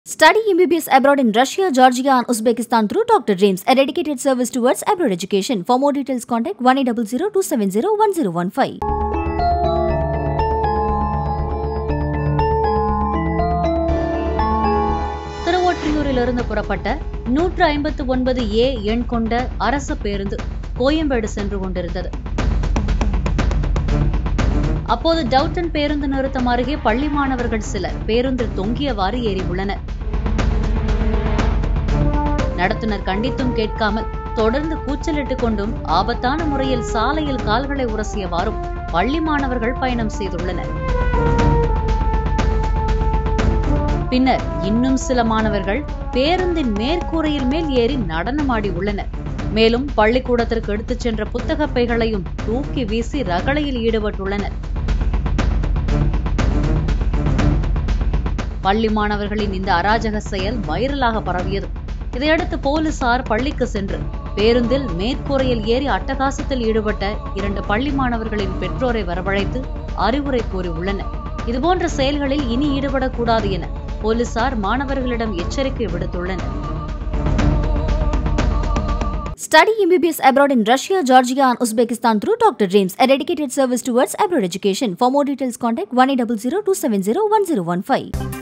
Study MBBS abroad in Russia, Georgia, and Uzbekistan through Dr. Dreams, a dedicated service towards abroad education. For more details, contact 1 270 1015. திருவொற்றியூரிலிருந்து புறப்பட்ட நூற்று ஐம்பத்து ஒன்பது ஏ எண் கொண்ட அரசு பேருந்து கோயம்பேடு சென்று கொண்டிருந்தது அப்போது டவுட்டன் பேருந்து நிறுத்தம் அருகே பள்ளி மாணவர்கள் சிலர் பேருந்தில் தொங்கியவாறு ஏறி உள்ளனர் நடத்துனர் கண்டித்தும் கேட்காமல் தொடர்ந்து கூச்சலிட்டுக் கொண்டும் ஆபத்தான முறையில் சாலையில் கால்களை உரசியவாறும் பள்ளி மாணவர்கள் பயணம் செய்துள்ளனர் பின்னர் இன்னும் சில மாணவர்கள் பேருந்தின் மேற்கூரையில் மேல் ஏறி நடனமாடி உள்ளனர் மேலும் பள்ளிக்கூடத்திற்கு எடுத்துச் சென்ற புத்தகப் பைகளையும் தூக்கி வீசி ரகளையில் ஈடுபட்டுள்ளனர் பள்ளி மாணவர்களின் இந்த அராஜக செயல் வைரலாக பரவியது இதையடுத்து போலீசார் பள்ளிக்கு சென்று பேருந்தில் மேற்கூரையில் ஏறி அட்டகாசத்தில் ஈடுபட்ட இரண்டு பள்ளி மாணவர்களின் பெற்றோரை வரவழைத்து அறிவுரை கூறியுள்ளனர் இதுபோன்ற செயல்களில் இனி ஈடுபடக்கூடாது என போலீசார் மாணவர்களிடம் எச்சரிக்கை விடுத்துள்ளனர் Study MBBS abroad in Russia, Georgia, and Uzbekistan through Dr. Dreams, a dedicated service towards abroad education. For more details, contact 1 270 1015.